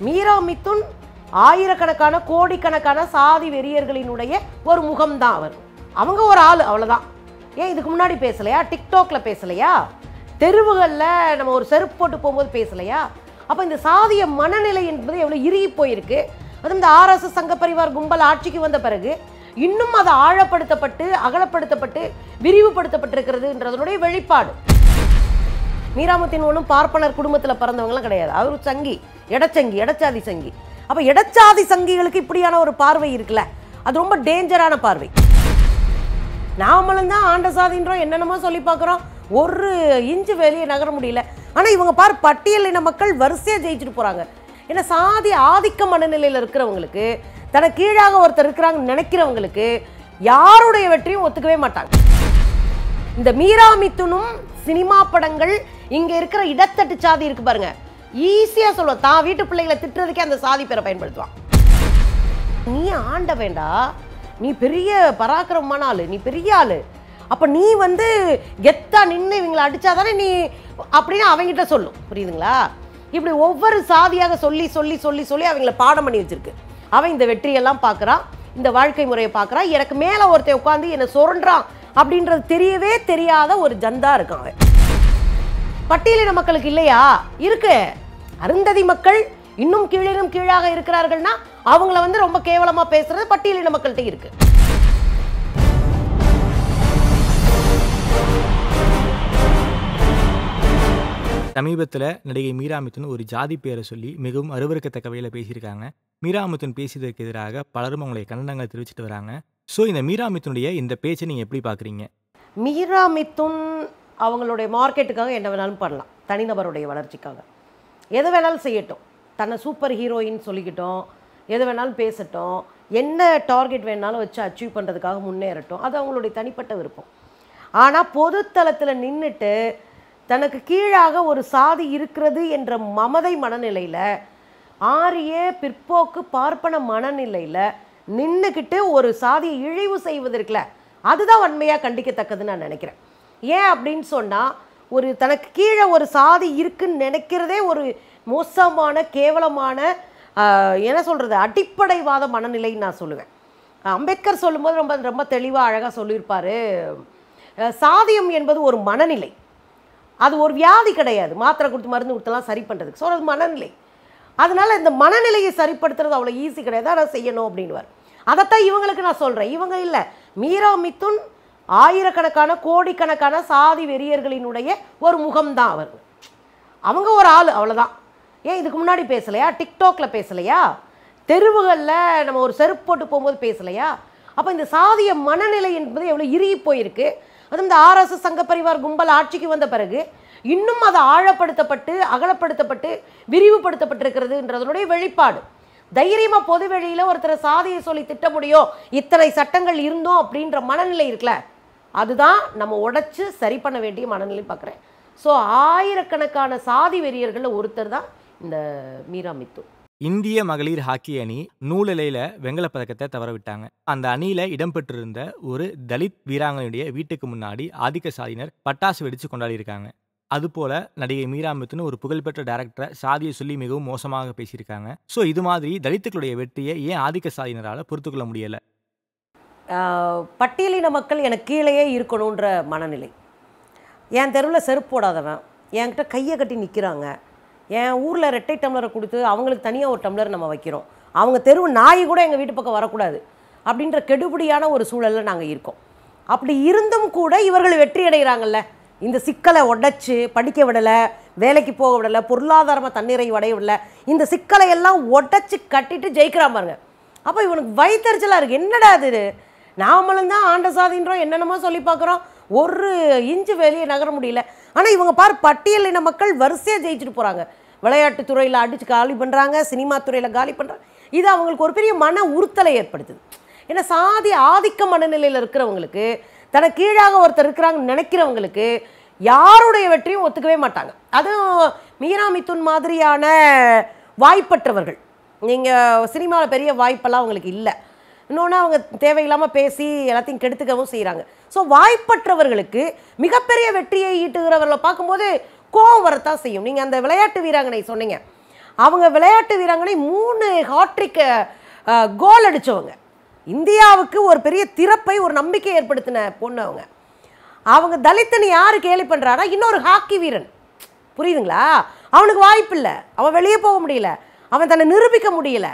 மீரா மிதுன் ஆயிரக்கணக்கான கோடிக்கணக்கான சாதி வெறியர்களினுடைய ஒரு முகம்தான் அவர் அவங்க ஒரு ஆள் அவ்வளவுதான் ஏன் இதுக்கு முன்னாடி பேசலையா டிக்டாக்ல பேசலையா தெருவுகளில் நம்ம ஒரு செருப்பு போட்டு போகும்போது பேசலையா அப்போ இந்த சாதிய மனநிலை என்பது எவ்வளோ இறுகி போயிருக்கு அதுவும் இந்த ஆர்எஸ்எஸ் சங்க பரிவார் கும்பல் ஆட்சிக்கு வந்த பிறகு இன்னும் அது ஆழப்படுத்தப்பட்டு அகலப்படுத்தப்பட்டு விரிவுபடுத்தப்பட்டிருக்கிறதுன்றதனுடைய வெளிப்பாடு மீராமத்தின் ஒன்றும் பார்ப்பனர் குடும்பத்தில் பிறந்தவங்களாம் கிடையாது அவர் ஒரு சங்கி இடச்சங்கி இடச்சாதி சங்கி அப்போ இடச்சாதி சங்கிகளுக்கு இப்படியான ஒரு பார்வை இருக்குல்ல அது ரொம்ப டேஞ்சரான பார்வை நாமளும் தான் ஆண்ட சாதின்றோம் என்னென்னமோ சொல்லி பார்க்குறோம் ஒரு இன்ச்சு வெளியே நகர முடியல ஆனால் இவங்க பார் பட்டியலின மக்கள் வரிசையாக ஜெயிச்சுட்டு போகிறாங்க ஏன்னா சாதி ஆதிக்க மனநிலையில் இருக்கிறவங்களுக்கு தனக்கு கீழாக ஒருத்தர் இருக்கிறாங்கன்னு நினைக்கிறவங்களுக்கு யாருடைய வெற்றியும் ஒத்துக்கவே மாட்டாங்க இந்த மீரா மிதுனும் சினிமா படங்கள் இங்க இருக்கிற இடத்தட்டு சாதி இருக்கு பாருங்க ஈஸியா சொல்லுவோம் தான் வீட்டு பிள்ளைகளை திட்டுறதுக்கே அந்த சாதி பேரை பயன்படுத்துவான் நீ ஆண்ட வேண்டா நீ பெரிய பராக்கிரமமான ஆளு நீ பெரிய ஆளு அப்ப நீ வந்து கெத்தா நின்று இவங்களை அடிச்சாதானே நீ அப்படின்னு அவங்கிட்ட சொல்லும் புரியுதுங்களா இப்படி ஒவ்வொரு சாதியாக சொல்லி சொல்லி சொல்லி சொல்லி அவங்கள பாடம் பண்ணி வச்சிருக்கு அவன் இந்த வெற்றியெல்லாம் பார்க்கறான் இந்த வாழ்க்கை முறையை பார்க்கறான் எனக்கு மேல ஒருத்தன் உட்காந்து என்னை சுரண்டுறான் அப்படின்றது தெரியவே தெரியாத ஒரு ஜந்தா இருக்கான் அவன் பட்டியலின மக்களுக்கு இல்லையா இருக்கு அருந்ததி மக்கள் இன்னும் கீழிலும் கீழாக இருக்கிறார்கள்னா அவங்கள வந்து ரொம்ப கேவலமா பேசுறது பட்டியலின மக்கள்கிட்ட இருக்கு சமீபத்தில் நடிகை மீரா மிதுன் ஒரு ஜாதி பேரை சொல்லி மிகவும் அருவருக்கத்தக்க வகையில் பேசியிருக்காங்க மீரா மிதுன் பேசியதற்கு எதிராக பலரும் அவங்களை கண்டனங்களை தெரிவிச்சிட்டு வராங்க ஸோ இந்த மீரா மிதுனுடைய இந்த பேச்சை நீங்கள் எப்படி பார்க்குறீங்க மீரா மிதுன் அவங்களுடைய மார்க்கெட்டுக்காக என்ன வேணாலும் பண்ணலாம் தனிநபருடைய வளர்ச்சிக்காக எது வேணாலும் செய்யட்டும் தன்னை சூப்பர் ஹீரோயின் சொல்லிக்கிட்டோம் எது வேணாலும் பேசட்டும் என்ன டார்கெட் வேணாலும் வச்சு அச்சீவ் பண்ணுறதுக்காக முன்னேறட்டும் அது அவங்களுடைய தனிப்பட்ட விருப்பம் ஆனால் பொதுத்தளத்தில் நின்றுட்டு தனக்கு கீழாக ஒரு சாதி இருக்கிறது என்ற மமதை மனநிலையில் ஆரிய பிற்போக்கு பார்ப்பன மனநிலையில் நின்றுக்கிட்டு ஒரு சாதியை இழிவு செய்வதற்குல அதுதான் வன்மையாக கண்டிக்கத்தக்கதுன்னு நான் நினைக்கிறேன் ஏன் அப்படின்னு சொன்னால் ஒரு தனக்கு கீழே ஒரு சாதி இருக்குன்னு நினைக்கிறதே ஒரு மோசமான கேவலமான ஆஹ், என்ன சொல்கிறது அடிப்படைவாத மனநிலைன்னு நான் சொல்லுவேன் அம்பேத்கர் சொல்லும்போது ரொம்ப ரொம்ப தெளிவாக அழகாக சொல்லியிருப்பாரு அஹ், சாதியம் என்பது ஒரு மனநிலை அது ஒரு வியாதி கிடையாது மாத்திரை கொடுத்து மருந்து கொடுத்தெல்லாம் சரி பண்ணுறதுக்கு ஸோ அது மனநிலை அதனால இந்த மனநிலையை சரிப்படுத்துறது அவ்வளோ ஈஸி கிடையாது ஆனால் செய்யணும் அப்படின்னுவார் அதைத்தான் இவங்களுக்கு நான் சொல்கிறேன் இவங்க இல்லை மீரா மிதுன் ஆயிரக்கணக்கான கோடிக்கணக்கான சாதி வெறியர்களினுடைய ஒரு முகம்தான் அவர் அவங்க ஒரு ஆள் அவ்வளோதான் ஏன் இதுக்கு முன்னாடி பேசலையா டிக்டாக்ல பேசலையா தெருவுகளில் நம்ம ஒரு செருப்பு போட்டு போகும்போது பேசலையா அப்போ இந்த சாதிய மனநிலை என்பது எவ்வளோ இறுகி போயிருக்கு அதுவும் இந்த ஆர்எஸ்எஸ் சங்க பரிவார் கும்பல் ஆட்சிக்கு வந்த பிறகு இன்னும் அது ஆழப்படுத்தப்பட்டு அகலப்படுத்தப்பட்டு விரிவுபடுத்தப்பட்டிருக்கிறதுன்றதனுடைய வெளிப்பாடு தைரியமா பொது வெளியில ஒருத்தரை சாதியை சொல்லி திட்ட முடியும் இத்தனை சட்டங்கள் இருந்தோம் அப்படின்ற மனநிலை இருக்குல்ல அதுதான் நம்ம உடைச்சு சரி பண்ண வேண்டிய மனநிலை பார்க்குறேன் ஸோ ஆயிரக்கணக்கான சாதி வெறியர்களில் ஒருத்தர் தான் இந்த மீரா மித்து இந்திய மகளிர் ஹாக்கி அணி நூலிலையில வெண்கலப் பதக்கத்தை தவற விட்டாங்க அந்த அணியில இடம்பெற்றிருந்த ஒரு தலித் வீராங்கனையுடைய வீட்டுக்கு முன்னாடி ஆதிக்க சாதியினர் பட்டாசு வெடிச்சு கொண்டாடி இருக்காங்க அதுபோல நடிகை மீரா மிதுன் ஒரு புகழ்பெற்ற டேரக்டரை சாதியை சொல்லி மிகவும் மோசமாக பேசியிருக்காங்க ஸோ இது மாதிரி தலித்துக்களுடைய வெற்றியை ஏன் ஆதிக்க சாதியினரால பொறுத்துக்கொள்ள முடியல ஆஹ் பட்டியலின மக்கள் எனக்கு கீழேயே இருக்கணுன்ற மனநிலை என் தெருவில் செருப்பு போடாதவன் என்கிட்ட கையை கட்டி நிற்கிறாங்க என் ஊரில் ரெட்டை டம்ளரை கொடுத்து அவங்களுக்கு தனியாக ஒரு டம்ளர் நம்ம வைக்கிறோம் அவங்க தெருவு நாய் கூட எங்கள் வீட்டு பக்கம் வரக்கூடாது அப்படின்ற கெடுபிடியான ஒரு சூழலில் நாங்கள் இருக்கோம் அப்படி இருந்தும் கூட இவர்கள் வெற்றி அடைகிறாங்கல்ல இந்த சிக்கலை உடைச்சு படிக்க விடலை வேலைக்கு போக விடலை பொருளாதாரமாக தண்ணீரை அடைய விடல இந்த சிக்கலை எல்லாம் உடைச்சு கட்டிட்டு ஜெயிக்கிறான் பாருங்க அப்போ இவனுக்கு வயிற்றுச்சலாக இருக்குது என்னடா இது நாமளும் தான் ஆண்ட சாதின்றோம் என்னென்னமோ சொல்லி பார்க்குறோம் ஒரு இன்ச்சு வெளியே நகர முடியல ஆனால் இவங்க பார் பட்டியலின மக்கள் வரிசையாக ஜெயிச்சுட்டு போகிறாங்க விளையாட்டுத் துறையில் அடித்து காலி பண்ணுறாங்க சினிமா துறையில் காலி பண்ணுறாங்க இது அவங்களுக்கு ஒரு பெரிய மன உறுத்தலை ஏற்படுத்துது ஏன்னா சாதி ஆதிக்க மனநிலையில் இருக்கிறவங்களுக்கு தனக்கு கீழாக ஒருத்தர் இருக்கிறாங்கன்னு நினைக்கிறவங்களுக்கு யாருடைய வெற்றியும் ஒத்துக்கவே மாட்டாங்க அதுவும் மீரா மிதுன் மாதிரியான வாய்ப்பற்றவர்கள் நீங்கள் சினிமாவில் பெரிய வாய்ப்பெல்லாம் அவங்களுக்கு இல்லை இன்னொன்று அவங்க தேவையில்லாமல் பேசி எல்லாத்தையும் கெடுத்துக்கவும் செய்கிறாங்க ஸோ வாய்ப்பற்றவர்களுக்கு மிகப்பெரிய வெற்றியை ஈட்டுகிறவர்களை பார்க்கும்போது கோவம் வரத்தான் செய்யும் நீங்கள் அந்த விளையாட்டு வீராங்கனை சொன்னீங்க அவங்க விளையாட்டு வீராங்கனை மூணு ஹாட்ரிக் கோல் அடிச்சவங்க இந்தியாவுக்கு ஒரு பெரிய திறப்பை ஒரு நம்பிக்கை ஏற்படுத்தின பொண்ணு அவங்க அவங்க தலித்தனை யார் கேலி பண்ணுறானா இன்னொரு ஹாக்கி வீரன் புரியுதுங்களா அவனுக்கு வாய்ப்பு இல்லை அவன் வெளியே போக முடியல அவன் தன்னை நிரூபிக்க முடியல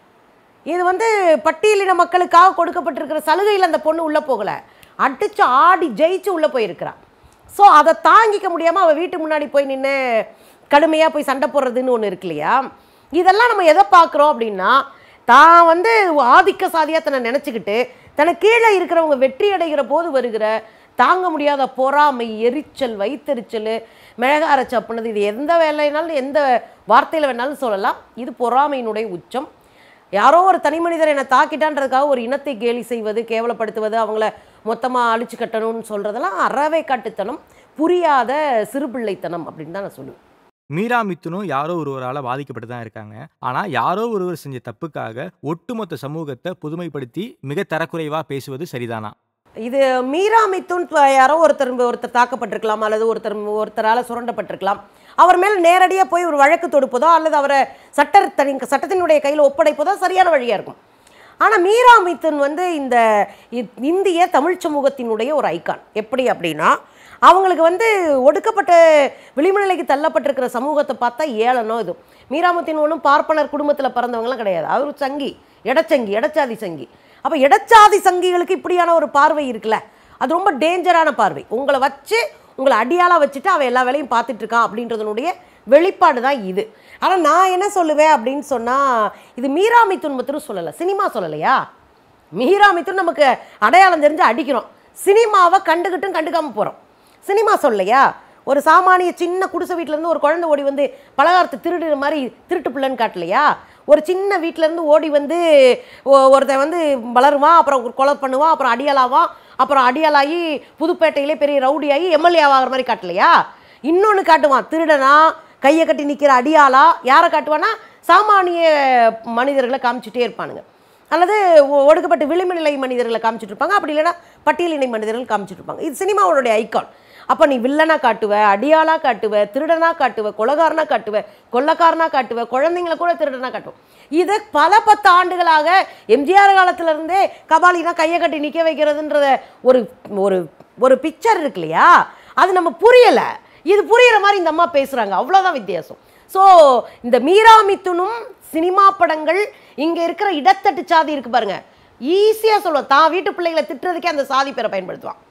இது வந்து பட்டியலின மக்களுக்காக கொடுக்கப்பட்டிருக்கிற சலுகையில் அந்த பொண்ணு உள்ளே போகலை அடிச்சு ஆடி ஜெயிச்சு உள்ளே போயிருக்கிறான் ஸோ அதை தாங்கிக்க முடியாமல் அவள் வீட்டு முன்னாடி போய் நின்று கடுமையாக போய் சண்டை போடுறதுன்னு ஒன்று இருக்கு இல்லையா இதெல்லாம் நம்ம எதை பார்க்குறோம் அப்படின்னா தான் வந்து ஆதிக்க சாதியாக தன்னை நினச்சிக்கிட்டு தனக்கு கீழே இருக்கிறவங்க வெற்றி அடைகிற போது வருகிற தாங்க முடியாத பொறாமை எரிச்சல் வைத்தெரிச்சல் மிளகார சப்புனது இது எந்த வேலைனாலும் எந்த வார்த்தையில் வேணாலும் சொல்லலாம் இது பொறாமையினுடைய உச்சம் யாரோ ஒரு தனி மனிதர் என்னை தாக்கிட்டான்றதுக்காக ஒரு இனத்தை கேலி செய்வது கேவலப்படுத்துவது அவங்கள மொத்தமாக அழிச்சு கட்டணும்னு சொல்கிறதெல்லாம் அறவே காட்டுத்தனம் புரியாத சிறுபிள்ளைத்தனம் அப்படின்னு தான் நான் சொல்லுவேன் மீரா மித்துனும் யாரோ ஒருவரால் பாதிக்கப்பட்டு தான் இருக்காங்க ஆனால் யாரோ ஒருவர் செஞ்ச தப்புக்காக ஒட்டுமொத்த சமூகத்தை புதுமைப்படுத்தி மிக தரக்குறைவாக பேசுவது சரிதானா இது மீரா மித்துன் இப்ப யாரோ ஒருத்தர் ஒருத்தர் தாக்கப்பட்டிருக்கலாம் அல்லது ஒருத்தர் ஒருத்தரால் சுரண்டப்பட்டிருக்கலாம் அவர் மேல் நேரடியாக போய் ஒரு வழக்கு தொடுப்பதோ அல்லது அவரை சட்ட தனி சட்டத்தினுடைய கையில் ஒப்படைப்பதோ சரியான வழியாக இருக்கும் ஆனால் மீரா மித்துன் வந்து இந்த இ- இந்திய தமிழ் சமூகத்தினுடைய ஒரு ஐகான் எப்படி அப்படின்னா அவங்களுக்கு வந்து ஒடுக்கப்பட்ட விளிம்பு நிலைக்கு தள்ளப்பட்டிருக்கிற சமூகத்தை பார்த்தா ஏளனம் இது மீராமத்தின் ஒன்றும் பார்ப்பனர் குடும்பத்தில் பிறந்தவங்கலாம் கிடையாது அவர் ஒரு சங்கி இடச்சங்கி இடச்சாதி சங்கி அப்போ இடச்சாதி சங்கிகளுக்கு இப்படியான ஒரு பார்வை இருக்குல்ல அது ரொம்ப டேஞ்சரான பார்வை உங்களை வச்சு உங்களை அடியாளாக வச்சுட்டு அவன் எல்லா வேலையும் பார்த்துட்டு இருக்கான் அப்படின்றதனுடைய வெளிப்பாடு தான் இது ஆனால் நான் என்ன சொல்லுவேன் அப்படின்னு சொன்னால் இது மீராமி துன்பத்திலும் சொல்லலை சினிமா சொல்லலையா மீராமித்தும் நமக்கு அடையாளம் தெரிஞ்சு அடிக்கிறோம் சினிமாவை கண்டுக்கிட்டும் கண்டுக்காம போகிறோம் சினிமா சொல்லலையா ஒரு சாமானிய சின்ன குடிசை வீட்டிலேருந்து ஒரு குழந்தை ஓடி வந்து பலகாரத்தை திருடுற மாதிரி திருட்டு பிள்ளைன்னு காட்டலையா ஒரு சின்ன வீட்டிலேருந்து ஓடி வந்து ஒ- ஒருத்தன் வந்து வளருவான் அப்புறம் கொலை பண்ணுவான் அப்புறம் அடியாளாவான் அப்புறம் அடியாளாகி புதுப்பேட்டையிலே பெரிய ரவுடியாகி எம்எல்ஏ ஆகிற மாதிரி காட்டலையா இன்னொன்று காட்டுவான் திருடனா கையை கட்டி நிற்கிற அடியாளா யாரை காட்டுவானா சாமானிய மனிதர்களை காமிச்சிட்டே இருப்பானுங்க அல்லது ஒ- ஒடுக்கப்பட்ட விளிம்பு நிலை மனிதர்களை காமிச்சிட்டு இருப்பாங்க அப்படி இல்லைன்னா பட்டியலினை மனிதர்கள் காமிச்சிட்டு இருப்பாங்க இது சினிமாவோடைய ஐகான் அப்போ நீ வில்லனா காட்டுவ அடியாளா காட்டுவ திருடனா காட்டுவ கொலகாரனா காட்டுவ கொள்ளக்காரனா காட்டுவ குழந்தைங்களை கூட திருடனா காட்டுவோம் இது பல பத்து ஆண்டுகளாக எம்ஜிஆர் காலத்துல இருந்தே கபாலினா கையை கட்டி நிற்க வைக்கிறதுன்றத ஒரு ஒரு ஒரு பிக்சர் இருக்கு இல்லையா அது நம்ம புரியலை இது புரியிற மாதிரி இந்த அம்மா பேசுகிறாங்க அவ்வளோதான் வித்தியாசம் ஸோ இந்த மீரா மித்துனும் சினிமா படங்கள் இங்கே இருக்கிற இடத்தட்டு சாதி இருக்கு பாருங்க ஈஸியாக சொல்லுவோம் தான் வீட்டு பிள்ளைகளை திட்டுறதுக்கே அந்த சாதி பேரை பயன்படுத்துவான்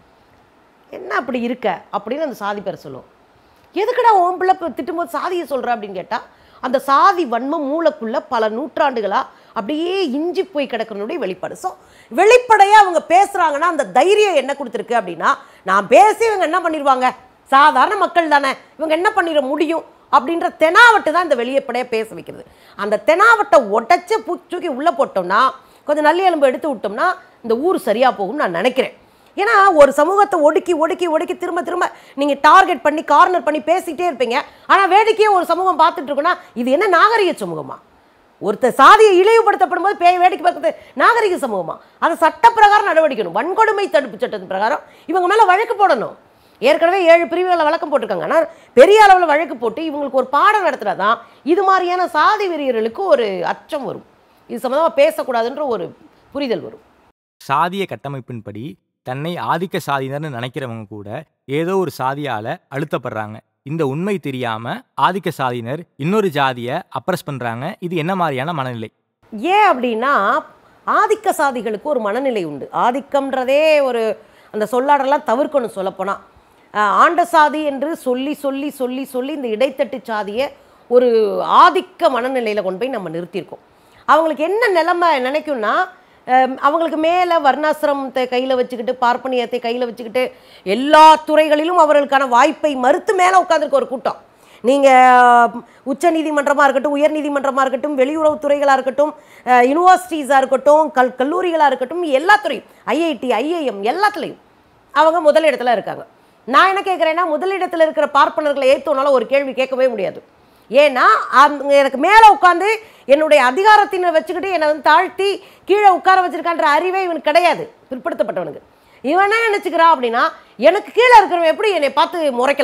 என்ன அப்படி இருக்க அப்படின்னு அந்த சாதி பேரை சொல்லுவோம் எதுக்குடா உன் பிள்ளை இப்ப திட்டும்போது சாதியை சொல்கிற அப்படின்னு கேட்டால் அந்த சாதி வன்மம் மூளைக்குள்ள பல நூற்றாண்டுகளா அப்படியே இஞ்சி போய் கிடக்கிறனுடைய வெளிப்பாடு ஸோ வெளிப்படையாக அவங்க பேசுகிறாங்கன்னா அந்த தைரியம் என்ன கொடுத்துருக்கு அப்படின்னா நான் பேசி இவங்க என்ன பண்ணிடுவாங்க சாதாரண மக்கள் தானே இவங்க என்ன பண்ணிட முடியும் அப்படின்ற தெனாவட்டு தான் இந்த வெளியப்படையாக பேச வைக்கிறது அந்த தெனாவட்டை உடச்சி தூக்கி உள்ளே போட்டோம்னா கொஞ்சம் நல்ல எலும்பு எடுத்து விட்டோம்னா இந்த ஊர் சரியாக போகும்னு நான் நினைக்கிறேன் ஏன்னா ஒரு சமூகத்தை ஒடுக்கி ஒடுக்கி ஒடுக்கி திரும்ப திரும்ப நீங்கள் டார்கெட் பண்ணி கார்னர் பண்ணி பேசிக்கிட்டே இருப்பீங்க ஆனால் வேடிக்கையே ஒரு சமூகம் பார்த்துட்டு இருக்குன்னா இது என்ன நாகரிக சமூகமா ஒருத்தர் சாதியை இழிவுபடுத்தப்படும் போது பேய் வேடிக்கை பார்க்கறது நாகரிக சமூகமா அதை சட்டப்பிரகாரம் நடவடிக்கணும் வன்கொடுமை தடுப்பு சட்டத்தின் பிரகாரம் இவங்க மேலே வழக்கு போடணும் ஏற்கனவே ஏழு பிரிவுகளை வழக்கம் போட்டிருக்காங்க ஆனால் பெரிய அளவில் வழக்கு போட்டு இவங்களுக்கு ஒரு பாடம் நடத்துனா தான் இது மாதிரியான சாதி வெறியர்களுக்கு ஒரு அச்சம் வரும் இது சம்மந்தமாக பேசக்கூடாதுன்ற ஒரு புரிதல் வரும் சாதிய கட்டமைப்பின்படி தன்னை ஆதிக்க சாதியினர்னு நினைக்கிறவங்க கூட ஏதோ ஒரு சாதியால அழுத்தப்படுறாங்க இந்த உண்மை தெரியாம ஆதிக்க சாதியினர் இன்னொரு ஜாதியை அப்ரஸ் பண்றாங்க இது என்ன மாதிரியான மனநிலை ஏன் அப்படின்னா ஆதிக்க சாதிகளுக்கு ஒரு மனநிலை உண்டு ஆதிக்கம்ன்றதே ஒரு அந்த சொல்லாடெல்லாம் தவிர்க்கணும் சொல்லப்போனால் ஆண்ட சாதி என்று சொல்லி சொல்லி சொல்லி சொல்லி இந்த இடைத்தட்டு சாதியை ஒரு ஆதிக்க மனநிலையில் கொண்டு போய் நம்ம நிறுத்தியிருக்கோம் அவங்களுக்கு என்ன நிலைமை நினைக்கும்னா அஹ், அவங்களுக்கு மேலே வர்ணாசிரமத்தை கையில் வச்சுக்கிட்டு பார்ப்பனியத்தை கையில் வச்சுக்கிட்டு எல்லா துறைகளிலும் அவர்களுக்கான வாய்ப்பை மறுத்து மேலே உட்காந்துருக்க ஒரு கூட்டம் நீங்கள் உச்ச நீதிமன்றமாக இருக்கட்டும் உயர் நீதிமன்றமாக இருக்கட்டும் வெளியுறவுத்துறைகளாக இருக்கட்டும் யூனிவர்சிட்டிஸாக இருக்கட்டும் கல் கல்லூரிகளாக இருக்கட்டும் எல்லா துறையும் ஐஐடி ஐஐஎம் எல்லாத்துலேயும் அவங்க முதலிடத்துல இருக்காங்க நான் என்ன கேட்குறேன்னா முதலிடத்தில் இருக்கிற பார்ப்பனர்களை ஏற்றோனால ஒரு கேள்வி கேட்கவே முடியாது ஏன்னா அவங்க எனக்கு மேலே உட்காந்து என்னுடைய அதிகாரத்தினை வச்சுக்கிட்டு என்னை வந்து தாழ்த்தி கீழே உட்கார வச்சிருக்கான்ற அறிவே இவனுக்கு கிடையாது பிற்படுத்தப்பட்டவனுக்கு இவன் என்ன நினச்சிக்கிறான் அப்படின்னா எனக்கு கீழே இருக்கிறவன் எப்படி என்னை பார்த்து முறைக்கலாம்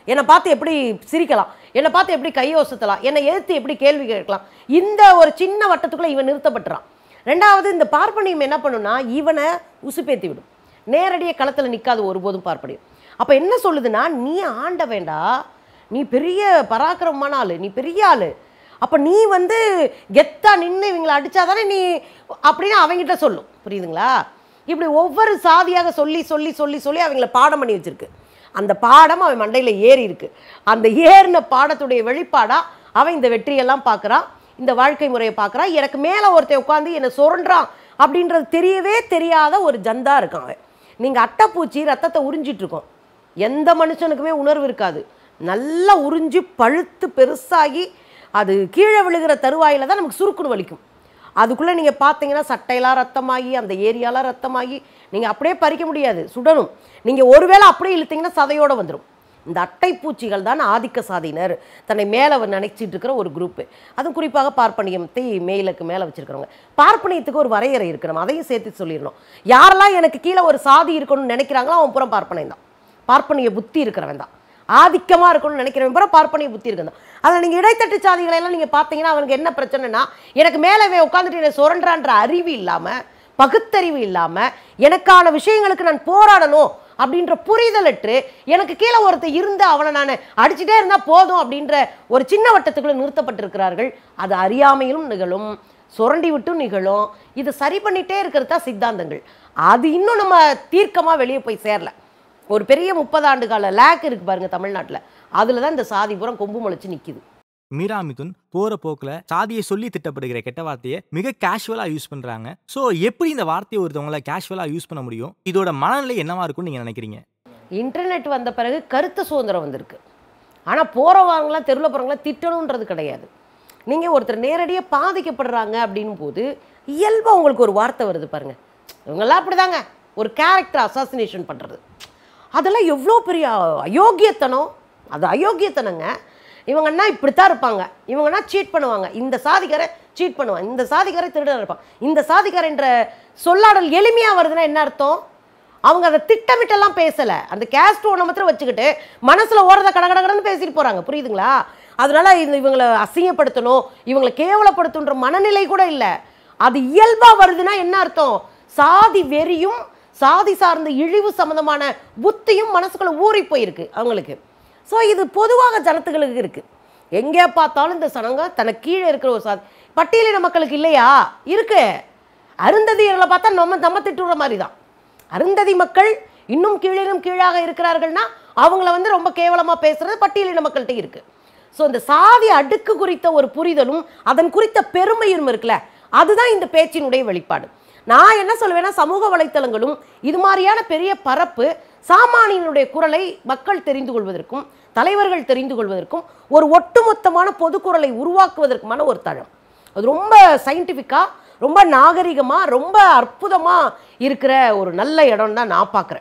என்னை பார்த்து எப்படி சிரிக்கலாம் என்னை பார்த்து எப்படி கையோசத்தலாம் என்னை எதிர்த்து எப்படி கேள்வி கேட்கலாம் இந்த ஒரு சின்ன வட்டத்துக்குள்ளே இவன் நிறுத்தப்பட்டுறான் ரெண்டாவது இந்த பார்ப்பனியம் என்ன பண்ணுன்னா இவனை உசுப்பேத்தி விடும் நேரடியாக களத்தில் நிற்காது ஒருபோதும் பார்ப்பனியம் அப்போ என்ன சொல்லுதுன்னா நீ ஆண்ட வேண்டா நீ பெரிய பராக்கிரமமான ஆளு நீ பெரிய ஆளு அப்போ நீ வந்து கெத்தா நின்று இவங்களை அடிச்சாதானே நீ அப்படின்னு அவங்ககிட்ட சொல்லும் புரியுதுங்களா இப்படி ஒவ்வொரு சாதியாக சொல்லி சொல்லி சொல்லி சொல்லி அவங்கள பாடம் பண்ணி வச்சிருக்கு அந்த பாடம் அவன் மண்டையில் ஏறி இருக்கு அந்த ஏறின பாடத்துடைய வெளிப்பாடா அவன் இந்த வெற்றியெல்லாம் பார்க்குறான் இந்த வாழ்க்கை முறையை பார்க்குறான் எனக்கு மேலே ஒருத்தன் உட்காந்து என்னை சுரண்டுறான் அப்படின்றது தெரியவே தெரியாத ஒரு ஜந்தா இருக்கான் அவன் நீங்கள் அட்டைப்பூச்சி ரத்தத்தை உறிஞ்சிட்டு இருக்கோம் எந்த மனுஷனுக்குமே உணர்வு இருக்காது நல்லா உறிஞ்சி பழுத்து பெருசாகி அது கீழே விழுகிற தருவாயில் தான் நமக்கு சுருக்குன்னு வலிக்கும் அதுக்குள்ளே நீங்கள் பார்த்தீங்கன்னா சட்டையெல்லாம் ரத்தமாகி அந்த ஏரியாலாம் ரத்தமாகி நீங்கள் அப்படியே பறிக்க முடியாது சுடணும் நீங்கள் ஒருவேளை அப்படியே இழுத்தீங்கன்னா சதையோடு வந்துடும் இந்த அட்டைப்பூச்சிகள் தான் ஆதிக்க சாதியினர் தன்னை மேலே நினைச்சிட்டு இருக்கிற ஒரு குரூப்பு அதுவும் குறிப்பாக பார்ப்பனியத்தை மேலுக்கு மேலே வச்சிருக்கிறவங்க பார்ப்பனியத்துக்கு ஒரு வரையறை இருக்கு நம்ம அதையும் சேர்த்து சொல்லிடணும் யாரெல்லாம் எனக்கு கீழே ஒரு சாதி இருக்கணும்னு நினைக்கிறாங்களோ அவன் புறம் பார்ப்பனியம் தான் பார்ப்பனிய புத்தி இருக்கிறவன் தான் ஆதிக்கமாக இருக்கணும்னு நினைக்கிறவன் பூரா பார்ப்பனிய புத்தி இருக்குது அதில் நீங்கள் இடைத்தட்டு சாதிகளை எல்லாம் நீங்கள் பார்த்தீங்கன்னா அவனுக்கு என்ன பிரச்சனைனா எனக்கு மேலே உட்காந்துட்டு என்னை சுரண்டான்ற அறிவு இல்லாமல் பகுத்தறிவு இல்லாமல் எனக்கான விஷயங்களுக்கு நான் போராடணும் அப்படின்ற புரிதலற்று எனக்கு கீழே ஒருத்தர் இருந்து அவனை நான் அடிச்சுட்டே இருந்தால் போதும் அப்படின்ற ஒரு சின்ன வட்டத்துக்குள்ள நிறுத்தப்பட்டிருக்கிறார்கள் அது அறியாமையிலும் நிகழும் சுரண்டி விட்டும் நிகழும் இது சரி பண்ணிட்டே இருக்கிறது தான் சித்தாந்தங்கள் அது இன்னும் நம்ம தீர்க்கமாக வெளியே போய் சேரல ஒரு பெரிய முப்பது ஆண்டு கால லேக் இருக்கு பாருங்க தமிழ்நாட்டில் அதில் தான் இந்த சாதிபுரம் கொம்பு முளைச்சு நிற்கிது மீரா மிதுன் போற போக்குல சாதியை சொல்லி திட்டப்படுகிற கெட்ட வார்த்தையை மிக கேஷுவலா யூஸ் பண்றாங்க சோ எப்படி இந்த வார்த்தையை ஒருத்தவங்கள கேஷுவலா யூஸ் பண்ண முடியும் இதோட மனநிலை என்னவா இருக்கும்னு நீங்க நினைக்கிறீங்க இன்டர்நெட் வந்த பிறகு கருத்து சுதந்திரம் வந்திருக்கு ஆனால் போகிறவங்களாம் தெருவில் போகிறவங்களாம் திட்டணுன்றது கிடையாது நீங்கள் ஒருத்தர் நேரடியாக பாதிக்கப்படுறாங்க அப்படின்னும் போது இயல்பாக உங்களுக்கு ஒரு வார்த்தை வருது பாருங்க இவங்கெல்லாம் அப்படிதாங்க ஒரு கேரக்டர் அசாசினேஷன் பண்ணுறது அதெல்லாம் எவ்வளோ பெரிய அயோக்கியத்தனம் அது அயோக்கியத்தனங்க இவங்கன்னா இப்படித்தான் இருப்பாங்க இவங்கன்னா சீட் பண்ணுவாங்க இந்த சாதிக்காரை சீட் பண்ணுவாங்க இந்த சாதிக்காரை திருடன் இருப்பான் இந்த சாதிக்காரன்ற சொல்லாடல் எளிமையாக வருதுன்னா என்ன அர்த்தம் அவங்க அதை திட்டமிட்டெல்லாம் பேசலை அந்த கேஸ்ட் ஒன்று மாத்திரம் வச்சுக்கிட்டு மனசில் ஓரத கடகடகடன்னு பேசிட்டு போகிறாங்க புரியுதுங்களா அதனால இந்த இவங்களை அசிங்கப்படுத்தணும் இவங்களை கேவலப்படுத்துன்ற மனநிலை கூட இல்லை அது இயல்பாக வருதுன்னா என்ன அர்த்தம் சாதி வெறியும் சாதி சார்ந்த இழிவு சம்மந்தமான புத்தியும் மனசுக்குள்ள ஊறி போயிருக்கு அவங்களுக்கு ஸோ இது பொதுவாக ஜனத்துகளுக்கு இருக்கு எங்கே பார்த்தாலும் இந்த சனங்க தனக்கு கீழே இருக்கிற ஒரு சாதி பட்டியலின மக்களுக்கு இல்லையா இருக்கு அருந்ததியர்களை பார்த்தா நம்ம நம்ம திட்டுற மாதிரி தான் அருந்ததி மக்கள் இன்னும் கீழினும் கீழாக இருக்கிறார்கள்னா அவங்கள வந்து ரொம்ப கேவலமாக பேசுறது பட்டியலின மக்கள்கிட்ட இருக்கு ஸோ இந்த சாதி அடுக்கு குறித்த ஒரு புரிதலும் அதன் குறித்த பெருமையும் இருக்குல்ல அதுதான் இந்த பேச்சினுடைய வெளிப்பாடு நான் என்ன சொல்லுவேன்னா சமூக வலைத்தளங்களும் இது மாதிரியான பெரிய பரப்பு சாமானியனுடைய குரலை மக்கள் தெரிந்து கொள்வதற்கும் தலைவர்கள் தெரிந்து கொள்வதற்கும் ஒரு ஒட்டுமொத்தமான பொதுக்குரலை உருவாக்குவதற்குமான ஒரு தளம் அது ரொம்ப சயின்டிஃபிக்காக ரொம்ப நாகரிகமாக ரொம்ப அற்புதமாக இருக்கிற ஒரு நல்ல இடம் தான் நான் பார்க்குறேன்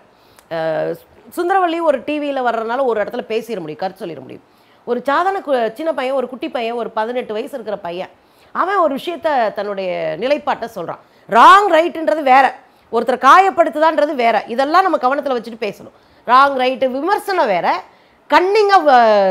சுந்தரவள்ளி ஒரு டிவியில் வர்றதுனால ஒரு இடத்துல பேசிட முடியும் கருத்து சொல்லிட முடியும் ஒரு சாதாரண கு- சின்ன பையன் ஒரு குட்டி பையன் ஒரு பதினெட்டு வயசு இருக்கிற பையன் அவன் ஒரு விஷயத்த தன்னுடைய நிலைப்பாட்டை சொல்கிறான் ராங் ரைட்டுன்றது வேற ஒருத்தர் காயப்படுத்துதான்றது வேற இதெல்லாம் நம்ம கவனத்தில் வச்சுட்டு பேசணும் ராங் ரைட்டு விமர்சனம் வேற கன்னிங்காக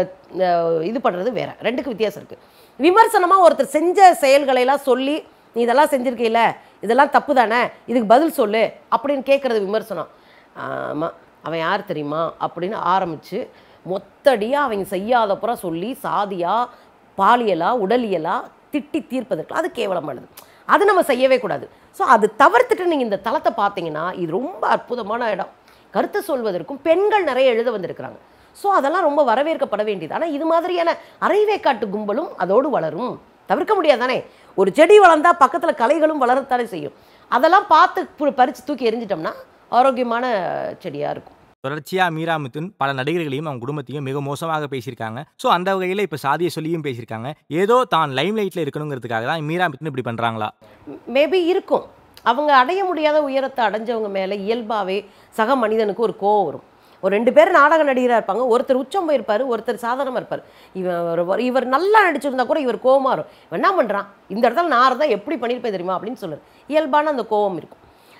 இது பண்ணுறது வேற ரெண்டுக்கு வித்தியாசம் இருக்குது விமர்சனமாக ஒருத்தர் செஞ்ச செயல்களை எல்லாம் சொல்லி நீ இதெல்லாம் செஞ்சிருக்கீல இதெல்லாம் தப்பு தானே இதுக்கு பதில் சொல்லு அப்படின்னு கேட்குறது விமர்சனம் ஆமாம் அவன் யார் தெரியுமா அப்படின்னு ஆரம்பித்து மொத்தடியாக அவங்க செய்யாதப்புறம் சொல்லி சாதியா பாலியலா உடலியலா திட்டி தீர்ப்பதற்கு அது கேவலமானது அது நம்ம செய்யவே கூடாது ஸோ அது தவிர்த்துட்டு நீங்கள் இந்த தளத்தை பார்த்தீங்கன்னா இது ரொம்ப அற்புதமான இடம் கருத்து சொல்வதற்கும் பெண்கள் நிறைய எழுத வந்திருக்கிறாங்க ஸோ அதெல்லாம் ரொம்ப வரவேற்கப்பட வேண்டியது ஆனால் இது மாதிரியான அரைவேக்காட்டு கும்பலும் அதோடு வளரும் தவிர்க்க முடியாதானே ஒரு செடி வளர்ந்தா பக்கத்தில் கலைகளும் வளரத்தானே செய்யும் அதெல்லாம் பார்த்து பு- பறிச்சு தூக்கி எரிஞ்சிட்டோம்னா ஆரோக்கியமான செடியாக இருக்கும் தொடர்ச்சியா மீரா மிதுன் பல நடிகர்களையும் அவங்க குடும்பத்தையும் மிக மோசமாக பேசியிருக்காங்க ஸோ அந்த வகையில் இப்போ சாதியை சொல்லியும் பேசியிருக்காங்க ஏதோ தான் லைம் லைட்டில் இருக்கணுங்கிறதுக்காக தான் மீரா மிதுன் இப்படி பண்ணுறாங்களா மேபி இருக்கும் அவங்க அடைய முடியாத உயரத்தை அடைஞ்சவங்க மேலே இயல்பாகவே சக மனிதனுக்கு ஒரு கோவம் வரும் ஒரு ரெண்டு பேர் நாடக நடிகராக இருப்பாங்க ஒருத்தர் உச்சம் போயிருப்பார் ஒருத்தர் சாதாரணமாக இருப்பார் இவன் ஒரு- இவர் நல்லா நடிச்சிருந்தா கூட இவர் கோவமா வரும் இவன் என்ன பண்ணுறான் இந்த இடத்துல நான் இருந்தால் எப்படி பண்ணியிருப்பேன் தெரியுமா அப்படின்னு சொல்லுவார் இயல்பான அந்த கோவம் இருக்கும்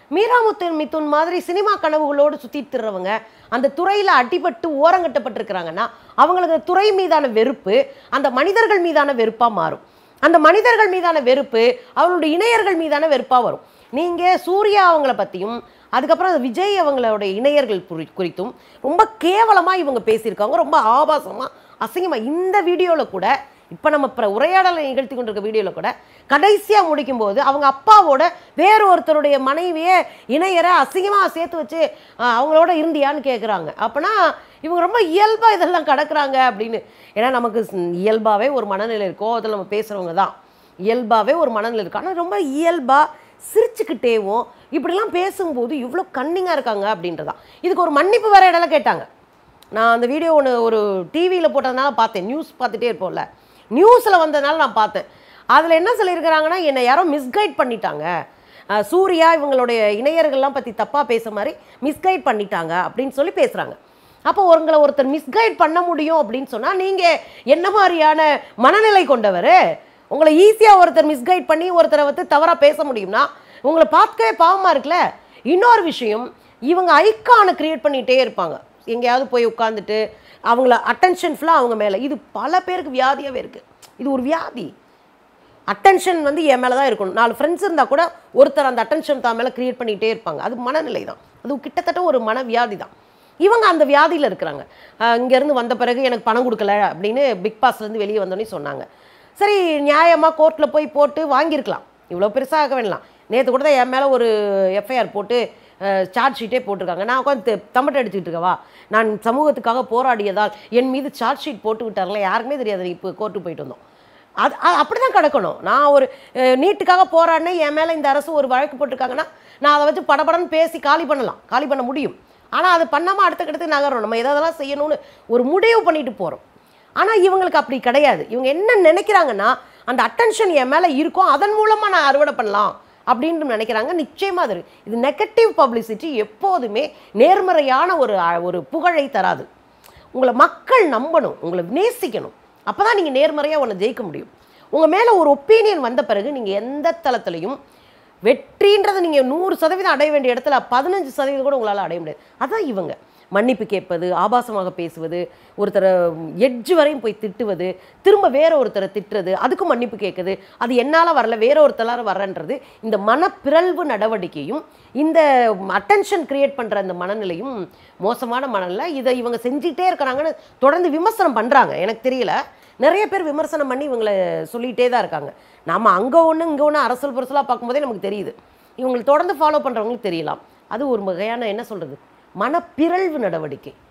மீராமுத்து மிதுன் மாதிரி சினிமா கனவுகளோடு சுற்றிட்டு திர்றவங்க அந்த துறையில் அடிபட்டு ஓரங்கட்டப்பட்டிருக்கிறாங்கன்னா அவங்களுக்கு அந்த துறை மீதான வெறுப்பு அந்த மனிதர்கள் மீதான வெறுப்பாக மாறும் அந்த மனிதர்கள் மீதான வெறுப்பு அவங்களுடைய இணையர்கள் மீதான வெறுப்பாக வரும் நீங்கள் சூர்யா அவங்கள பற்றியும் அதுக்கப்புறம் அந்த விஜய் அவங்களோட இணையர்கள் குறி குறித்தும் ரொம்ப கேவலமாக இவங்க பேசியிருக்காங்க ரொம்ப ஆபாசமாக அசிங்கமாக இந்த வீடியோவில் கூட இப்போ நம்ம இப்போ உரையாடலை நிகழ்த்தி கொண்டிருக்க வீடியோவில் கூட கடைசியாக முடிக்கும்போது அவங்க அப்பாவோட வேற ஒருத்தருடைய மனைவியை இணையரை அசிங்கமாக சேர்த்து வச்சு அஹ், அவங்களோட இருந்தியான்னு கேட்குறாங்க அப்போனா இவங்க ரொம்ப இயல்பாக இதெல்லாம் கடக்குறாங்க அப்படின்னு ஏன்னா நமக்கு இயல்பாகவே ஒரு மனநிலை இருக்கோ அதில் நம்ம பேசுகிறவங்க தான் இயல்பாகவே ஒரு மனநிலை இருக்கு ஆனால் ரொம்ப இயல்பாக சிரிச்சுக்கிட்டேவும் இப்படிலாம் பேசும்போது இவ்வளோ கன்னிங்காக இருக்காங்க அப்படின்றதான் இதுக்கு ஒரு மன்னிப்பு வேற இடம் கேட்டாங்க நான் அந்த வீடியோ ஒன்று ஒரு டிவியில் போட்டதுனால பார்த்தேன் நியூஸ் பார்த்துட்டே இருப்போம்ல நியூஸில் வந்ததுனால நான் பார்த்தேன் அதில் என்ன சொல்லியிருக்கிறாங்கன்னா என்னை யாரோ மிஸ்கைட் பண்ணிட்டாங்க அஹ் சூர்யா இவங்களுடைய இணையர்கள்லாம் பற்றி தப்பாக பேச மாதிரி மிஸ்கைட் பண்ணிட்டாங்க அப்படின்னு சொல்லி பேசுகிறாங்க அப்போ உங்களை ஒருத்தர் மிஸ்கைட் பண்ண முடியும் அப்படின்னு சொன்னால் நீங்கள் என்ன மாதிரியான மனநிலை கொண்டவர் உங்களை ஈஸியாக ஒருத்தர் மிஸ்கைட் பண்ணி ஒருத்தரை வந்து தவறாக பேச முடியும்னா உங்களை பார்க்கவே பாவமாக இருக்குல்ல இன்னொரு விஷயம் இவங்க ஐக்கானை கிரியேட் பண்ணிகிட்டே இருப்பாங்க எங்கேயாவது போய் உட்காந்துட்டு அவங்கள அட்டென்ஷன் ஃபுல்லாக அவங்க மேலே இது பல பேருக்கு வியாதியாகவே இருக்குது இது ஒரு வியாதி அட்டென்ஷன் வந்து என் மேலே தான் இருக்கணும் நாலு ஃப்ரெண்ட்ஸ் இருந்தால் கூட ஒருத்தர் அந்த அட்டென்ஷன் தான் மேலே கிரியேட் பண்ணிகிட்டே இருப்பாங்க அது மனநிலை தான் அது கிட்டத்தட்ட ஒரு மன வியாதி தான் இவங்க அந்த வியாதியில் இருக்கிறாங்க அஹ் இங்கேருந்து வந்த பிறகு எனக்கு பணம் கொடுக்கல அப்படின்னு பிக் பாஸ்லேருந்து வெளியே வந்தோடனே சொன்னாங்க சரி நியாயமாக கோர்ட்டில் போய் போட்டு வாங்கியிருக்கலாம் இவ்வளோ பெருசாக வேணலாம் நேற்று கூட தான் என் மேலே ஒரு எஃப்ஐஆர் போட்டு சார்ஜ் ஷீட்டே போட்டிருக்காங்க நான் உட்காந்து தம்பட்டை அடிச்சுட்டு இருக்கவா நான் சமூகத்துக்காக போராடியதால் என் மீது சார்ஜ் ஷீட் போட்டு விட்டாங்களே யாருக்குமே தெரியாது இப்போ கோர்ட்டுக்கு போயிட்டு வந்தோம் அது அது அப்படி தான் கிடக்கணும் நான் ஒரு அஹ், நீட்டுக்காக போராடினேன் என் மேலே இந்த அரசு ஒரு வழக்கு போட்டிருக்காங்கன்னா நான் அதை வச்சு படபடன்னு பேசி காலி பண்ணலாம் காலி பண்ண முடியும் ஆனால் அது பண்ணாமல் அடுத்த கட்டத்துக்கு நகரும் நம்ம எதெல்லாம் செய்யணும்னு ஒரு முடிவு பண்ணிட்டு போகிறோம் ஆனால் இவங்களுக்கு அப்படி கிடையாது இவங்க என்ன நினைக்கிறாங்கன்னா அந்த அட்டென்ஷன் என் மேலே இருக்கும் அதன் மூலமாக நான் அறுவடை பண்ணலாம் அப்படின்னு நினைக்கிறாங்க நிச்சயமாக அது இருக்கு. இது நெகட்டிவ் பப்ளிசிட்டி எப்போதுமே நேர்மறையான ஒரு அ- ஒரு புகழை தராது உங்களை மக்கள் நம்பணும் உங்களை நேசிக்கணும் அப்போ தான் நீங்கள் நேர்மறையாக ஒன்று ஜெயிக்க முடியும் உங்கள் மேலே ஒரு ஒப்பீனியன் வந்த பிறகு நீங்கள் எந்த தளத்துலையும் வெற்றின்றதை நீங்கள் நூறு சதவீதம் அடைய வேண்டிய இடத்துல பதினஞ்சு சதவீதம் கூட உங்களால் அடைய முடியாது அதான் இவங்க மன்னிப்பு கேட்பது ஆபாசமாக பேசுவது ஒருத்தரை எட்ஜ் வரையும் போய் திட்டுவது திரும்ப வேற ஒருத்தரை திட்டுறது அதுக்கும் மன்னிப்பு கேட்குது அது என்னால் வரல வேற ஒருத்தரால் வரன்றது இந்த மனப்பிறழ்வு நடவடிக்கையும் இந்த அட்டென்ஷன் கிரியேட் பண்ணுற அந்த மனநிலையும் மோசமான மனநிலை இதை இவங்க செஞ்சுக்கிட்டே இருக்கிறாங்கன்னு தொடர்ந்து விமர்சனம் பண்ணுறாங்க எனக்கு தெரியல நிறைய பேர் விமர்சனம் பண்ணி இவங்களை சொல்லிகிட்டே தான் இருக்காங்க நாம அங்கே ஒன்று இங்கே ஒன்று அரசல் புரசலாக பார்க்கும்போதே நமக்கு தெரியுது இவங்களை தொடர்ந்து ஃபாலோ பண்ணுறவங்களுக்கு தெரியலாம் அது ஒரு வகையான என்ன சொல்கிறது மனப்பிறழ்வு நடவடிக்கை